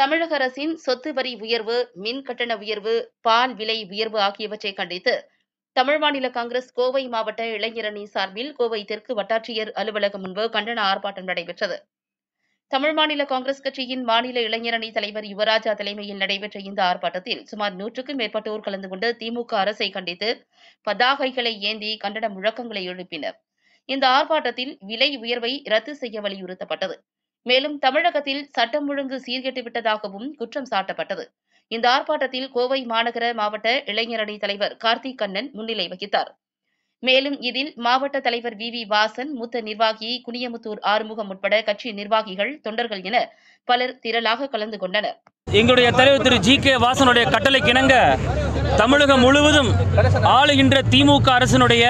தமிழக அரசின் சொத்து வரி உயர்வு மின் கட்டண உயர்வு பால் விலை உயர்வு ஆகியவற்றை கண்டித்து தமிழ் மாநில காங்கிரஸ் கோவை மாவட்ட இளைஞரணி சார்பில் கோவை தெற்கு வட்டாட்சியர் அலுவலகம் முன்பு கண்டன ஆர்ப்பாட்டம் நடைபெற்றது தமிழ் மாநில காங்கிரஸ் கட்சியின் மாநில இளைஞரணி தலைவர் யுவராஜா தலைமையில் நடைபெற்ற இந்த ஆர்ப்பாட்டத்தில் சுமார் நூற்றுக்கும் மேற்பட்டோர் கலந்து கொண்டு திமுக அரசை கண்டித்து பதாகைகளை ஏந்தி கண்டன முழக்கங்களை எழுப்பினர் இந்த ஆர்ப்பாட்டத்தில் விலை உயர்வை ரத்து செய்ய வலியுறுத்தப்பட்டது மேலும் தமிழகத்தில் சட்டம் ஒழுங்கு சீர்கெட்டு விட்டதாகவும் குற்றம் சாட்டப்பட்டது இந்த ஆர்ப்பாட்டத்தில் கோவை மாநகர மாவட்ட இளைஞரணி தலைவர் கார்த்திக் கண்ணன் முன்னிலை வகித்தார் மேலும் இதில் மாவட்ட தலைவர் வி வி வாசன் மூத்த நிர்வாகி குனியமுத்தூர் ஆறுமுகம் உட்பட கட்சி நிர்வாகிகள் தொண்டர்கள் என பலர் திரளாக கலந்து கொண்டனர் எங்களுடைய தலைவர் திரு ஜி கே வாசனுடைய கட்டளைக்கிணங்க தமிழகம் முழுவதும் ஆளுகின்ற திமுக அரசினுடைய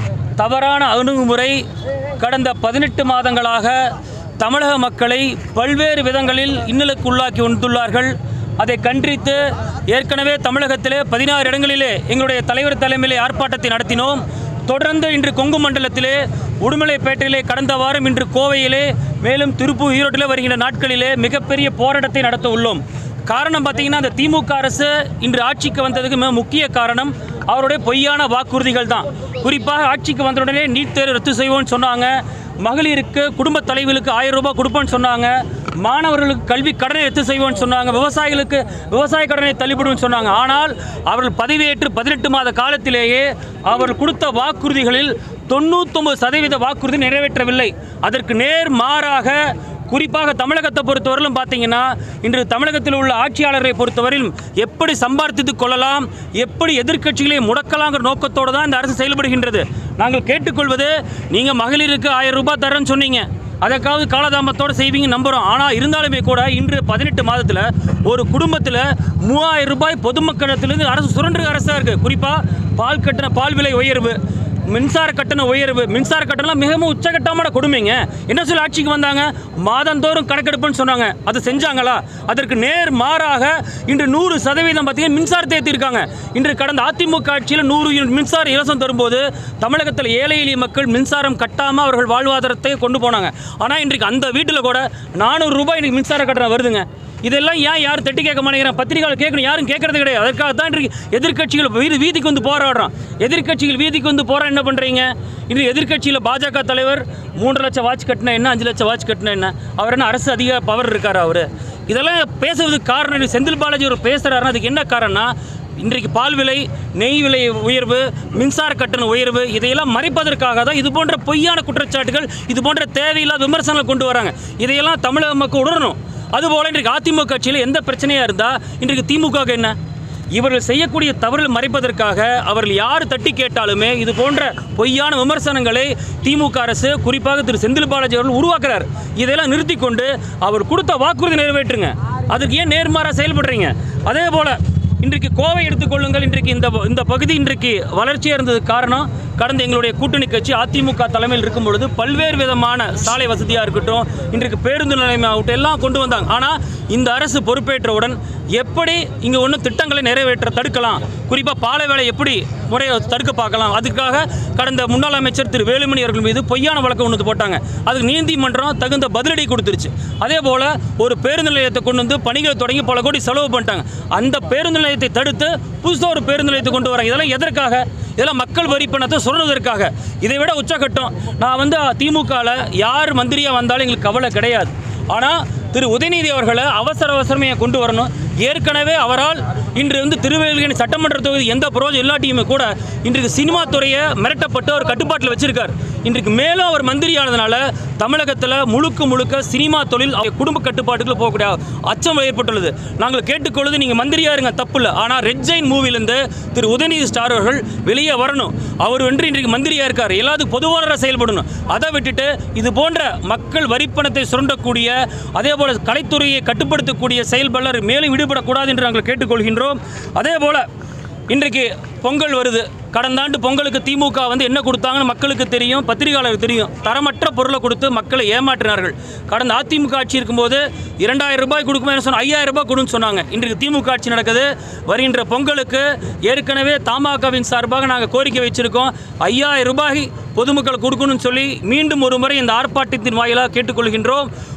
தவறான அணுகுமுறை கடந்த பதினெட்டு மாதங்களாக தமிழக மக்களை பல்வேறு விதங்களில் இன்னலுக்கு உள்ளாக்கி வந்துள்ளார்கள் அதை கண்டித்து ஏற்கனவே தமிழகத்திலே பதினாறு இடங்களிலே எங்களுடைய தலைவர் தலைமையிலே ஆர்ப்பாட்டத்தை நடத்தினோம் தொடர்ந்து இன்று கொங்கு மண்டலத்திலே உடுமலைப்பேட்டையிலே கடந்த வாரம் இன்று கோவையிலே மேலும் திருப்பூர் ஈரோட்டிலே வருகின்ற நாட்களிலே மிகப்பெரிய போராட்டத்தை நடத்த உள்ளோம் காரணம் பார்த்தீங்கன்னா அந்த திமுக அரசு இன்று ஆட்சிக்கு வந்ததுக்கு மிக முக்கிய காரணம் அவருடைய பொய்யான வாக்குறுதிகள் தான் குறிப்பாக ஆட்சிக்கு வந்த உடனே நீட் தேர்வு ரத்து செய்வோம்னு சொன்னாங்க மகளிருக்கு குடும்ப தலைவிகளுக்கு ஆயிரம் ரூபாய் கொடுப்போம்னு சொன்னாங்க மாணவர்களுக்கு கல்வி கடனை ரத்து செய்வோம்னு சொன்னாங்க விவசாயிகளுக்கு விவசாய கடனை தள்ளுபடும்னு சொன்னாங்க ஆனால் அவர்கள் பதவியேற்று பதினெட்டு மாத காலத்திலேயே அவர்கள் கொடுத்த வாக்குறுதிகளில் தொண்ணூத்தொம்பது சதவீத வாக்குறுதி நிறைவேற்றவில்லை அதற்கு நேர் மாறாக குறிப்பாக தமிழகத்தை பொறுத்தவரையிலும் பார்த்தீங்கன்னா இன்று தமிழகத்தில் உள்ள ஆட்சியாளரை பொறுத்தவரையிலும் எப்படி சம்பாதித்து கொள்ளலாம் எப்படி எதிர்க்கட்சிகளை முடக்கலாங்கிற நோக்கத்தோடு தான் இந்த அரசு செயல்படுகின்றது நாங்கள் கேட்டுக்கொள்வது நீங்கள் மகளிருக்கு ஆயிரம் ரூபாய் தரேன்னு சொன்னீங்க அதற்காவது காலதாமத்தோடு செய்வீங்க நம்புகிறோம் ஆனால் இருந்தாலுமே கூட இன்று பதினெட்டு மாதத்தில் ஒரு குடும்பத்தில் மூவாயிரம் ரூபாய் பொதுமக்களிடத்திலிருந்து அரசு சுரண்டு அரசாக இருக்குது குறிப்பாக பால் கட்டண பால் விலை உயர்வு மின்சார கட்டண உயர்வு மின்சார கட்டணம் மிகவும் உச்சகட்டமான கொடுமைங்க என்ன சொல்லி ஆட்சிக்கு வந்தாங்க மாதந்தோறும் கணக்கெடுப்புன்னு சொன்னாங்க அது செஞ்சாங்களா அதற்கு நேர் மாறாக இன்று நூறு சதவீதம் பார்த்தீங்கன்னா மின்சாரத்தை ஏற்றிருக்காங்க இன்று கடந்த அதிமுக ஆட்சியில் நூறு யூனிட் மின்சார இலவசம் தரும்போது தமிழகத்தில் ஏழை எளிய மக்கள் மின்சாரம் கட்டாமல் அவர்கள் வாழ்வாதாரத்தை கொண்டு போனாங்க ஆனால் இன்றைக்கு அந்த வீட்டில் கூட நானூறு ரூபாய் இன்றைக்கி மின்சார கட்டணம் வருதுங்க இதெல்லாம் ஏன் யாரும் தட்டி கேட்க மாட்டேங்கிறாங்க பத்திரிகையாளர் கேட்கணும் யாரும் கேட்கறது கிடையாது அதற்காக தான் இன்றைக்கு எதிர்க்கட்சிகள் வீதி வீதிக்கு வந்து போராடுறோம் எதிர்க்கட்சிகள் வீதிக்கு வந்து போராட என்ன பண்ணுறீங்க இன்று எதிர்க்கட்சியில் பாஜக தலைவர் மூன்று லட்சம் வாட்ச் கட்டினா என்ன அஞ்சு லட்சம் வாட்ச் கட்டினா என்ன அவர் என்ன அரசு அதிக பவர் இருக்கார் அவர் இதெல்லாம் பேசுவதுக்கு காரணம் இது செந்தில் பாலாஜி அவர் பேசுகிறாருன்னா அதுக்கு என்ன காரணம்னா இன்றைக்கு பால் விலை நெய் விலை உயர்வு மின்சார கட்டண உயர்வு இதையெல்லாம் மறைப்பதற்காக தான் இது போன்ற பொய்யான குற்றச்சாட்டுகள் இது போன்ற தேவையில்லாத விமர்சனங்கள் கொண்டு வராங்க இதையெல்லாம் தமிழக மக்கள் உணரணும் அதுபோல் இன்றைக்கு அதிமுக கட்சியில் எந்த பிரச்சனையாக இருந்தால் இன்றைக்கு திமுக என்ன இவர்கள் செய்யக்கூடிய தவறுகள் மறைப்பதற்காக அவர்கள் யார் தட்டி கேட்டாலுமே இது போன்ற பொய்யான விமர்சனங்களை திமுக அரசு குறிப்பாக திரு செந்தில் பாலாஜி அவர்கள் உருவாக்குறார் இதெல்லாம் நிறுத்தி கொண்டு அவர் கொடுத்த வாக்குறுதி நிறைவேற்றுங்க அதுக்கு ஏன் நேர்மாறாக செயல்படுறீங்க அதே போல் இன்றைக்கு கோவை எடுத்துக்கொள்ளுங்கள் இன்றைக்கு இந்த இந்த பகுதி இன்றைக்கு வளர்ச்சியாக இருந்ததுக்கு காரணம் கடந்த எங்களுடைய கூட்டணி கட்சி அதிமுக தலைமையில் இருக்கும் பொழுது பல்வேறு விதமான சாலை வசதியாக இருக்கட்டும் இன்றைக்கு பேருந்து நிலையம் ஆகட்டும் எல்லாம் கொண்டு வந்தாங்க ஆனால் இந்த அரசு பொறுப்பேற்றவுடன் எப்படி இங்கே ஒன்றும் திட்டங்களை நிறைவேற்ற தடுக்கலாம் குறிப்பாக பாலை வேலை எப்படி முறையை தடுக்க பார்க்கலாம் அதுக்காக கடந்த முன்னாள் அமைச்சர் திரு வேலுமணி அவர்கள் மீது பொய்யான வழக்கு ஒன்று போட்டாங்க அதுக்கு நீதிமன்றம் தகுந்த பதிலடி கொடுத்துருச்சு அதே போல் ஒரு பேருந்து நிலையத்தை கொண்டு வந்து பணிகளை தொடங்கி பல கோடி செலவு பண்ணிட்டாங்க அந்த பேருந்து நிலையத்தை தடுத்து புதுசாக ஒரு பேருந்து நிலையத்தை கொண்டு வராங்க இதெல்லாம் எதற்காக இதெல்லாம் மக்கள் வரி பணத்தை சுரண்டுவதற்காக இதை விட உச்சகட்டம் நான் வந்து திமுகவில் யார் மந்திரியாக வந்தாலும் எங்களுக்கு கவலை கிடையாது ஆனால் திரு உதயநிதி அவர்களை அவசர அவசரமே கொண்டு வரணும் ஏற்கனவே அவரால் இன்று வந்து திருவேல்கனி சட்டமன்ற தொகுதி எந்த புரோஜம் இல்லாட்டியுமே கூட இன்றைக்கு சினிமா துறையை மிரட்டப்பட்டு அவர் கட்டுப்பாட்டில் வச்சிருக்கார் இன்றைக்கு மேலும் அவர் மந்திரியானதுனால தமிழகத்தில் முழுக்க முழுக்க சினிமா தொழில் அவங்க குடும்ப கட்டுப்பாட்டுக்குள்ள போகக்கூடிய அச்சம் ஏற்பட்டுள்ளது நாங்கள் கேட்டுக்கொள்வது நீங்கள் மந்திரியா இருங்க தப்பு இல்லை ஆனால் ரெட் ஜெயின் மூவிலேருந்து திரு உதயநிதி ஸ்டார் அவர்கள் வெளியே வரணும் அவர் வென்று இன்றைக்கு மந்திரியா இருக்கார் எல்லாத்துக்கும் பொதுவானராக செயல்படணும் அதை விட்டுட்டு இது போன்ற மக்கள் வரிப்பணத்தை சுரண்டக்கூடிய அதே போல கலைத்துறையை கட்டுப்படுத்தக்கூடிய செயல்பாளர் மேலும் ஈடுபடக்கூடாது என்று நாங்கள் கேட்டுக்கொள்கின்றோம் அதே போல இன்றைக்கு பொங்கல் வருது கடந்த ஆண்டு பொங்கலுக்கு திமுக வந்து என்ன கொடுத்தாங்கன்னு மக்களுக்கு தெரியும் பத்திரிகையாளருக்கு தெரியும் தரமற்ற பொருளை கொடுத்து மக்களை ஏமாற்றினார்கள் கடந்த அதிமுக ஆட்சி இருக்கும்போது இரண்டாயிரம் ரூபாய் கொடுக்கும்போது சொன்ன ஐயாயிரம் ரூபாய் கொடுன்னு சொன்னாங்க இன்றைக்கு திமுக ஆட்சி நடக்குது வருகின்ற பொங்கலுக்கு ஏற்கனவே தமாகவின் சார்பாக நாங்கள் கோரிக்கை வச்சிருக்கோம் ஐயாயிரம் ரூபாய் பொதுமக்கள் கொடுக்கணும்னு சொல்லி மீண்டும் ஒரு முறை இந்த ஆர்ப்பாட்டத்தின் வாயிலாக கேட்டுக்கொள்கின்றோம்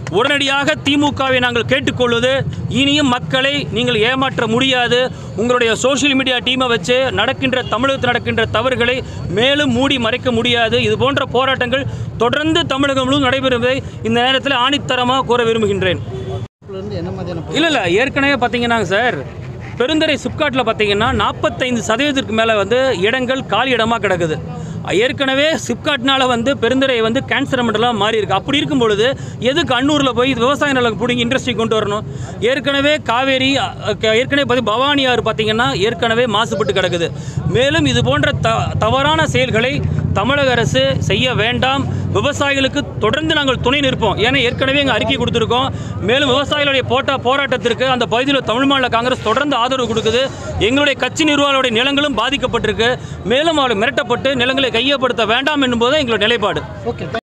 உடனடியாக திமுகவை நாங்கள் கேட்டுக்கொள்வது இனியும் மக்களை நீங்கள் ஏமாற்ற முடியாது உங்களுடைய சோஷியல் மீடியா டீமை வச்சு நடக்கின்ற தமிழகத்தில் நடக்கின்ற தவறுகளை மேலும் மூடி மறைக்க முடியாது இது போன்ற போராட்டங்கள் தொடர்ந்து தமிழகம் முழுவதும் நடைபெறுவதை இந்த நேரத்தில் ஆணித்தரமாக கூற விரும்புகின்றேன் இருந்து என்ன மாதிரியான இல்லை இல்லை ஏற்கனவே பார்த்தீங்கன்னா சார் பெருந்துறை சிப்காட்டில் பார்த்தீங்கன்னா நாற்பத்தைந்து சதவீதத்திற்கு மேலே வந்து இடங்கள் காலி இடமாக கிடக்குது ஏற்கனவே சிப்காட்னால வந்து பெருந்துறை வந்து கேன்சர் மண்டலம் மாறி இருக்கு அப்படி இருக்கும் பொழுது எதுக்கு அன்னூரில் போய் இது விவசாய நிலம் பிடிங்கி இண்டஸ்ட்ரி கொண்டு வரணும் ஏற்கனவே காவேரி அ, க- ஏற்கனவே பார்த்தி பவானி ஆறு பார்த்தீங்கன்னா ஏற்கனவே மாசுபட்டு கிடக்குது மேலும் இது போன்ற த தவறான செயல்களை தமிழக அரசு செய்ய வேண்டாம் விவசாயிகளுக்கு தொடர்ந்து நாங்கள் துணை நிற்போம் ஏன்னா ஏற்கனவே எங்கள் அறிக்கை கொடுத்துருக்கோம் மேலும் விவசாயிகளுடைய போட்டா போராட்டத்திற்கு அந்த பகுதியில் தமிழ் மாநில காங்கிரஸ் தொடர்ந்து ஆதரவு கொடுக்குது எங்களுடைய கட்சி நிர்வாகிகளுடைய நிலங்களும் பாதிக்கப்பட்டிருக்கு மேலும் அவர்கள் மிரட்டப்பட்டு நிலங்களை கையப்படுத்த வேண்டாம் என்பது எங்களுடைய நிலைப்பாடு ஓகே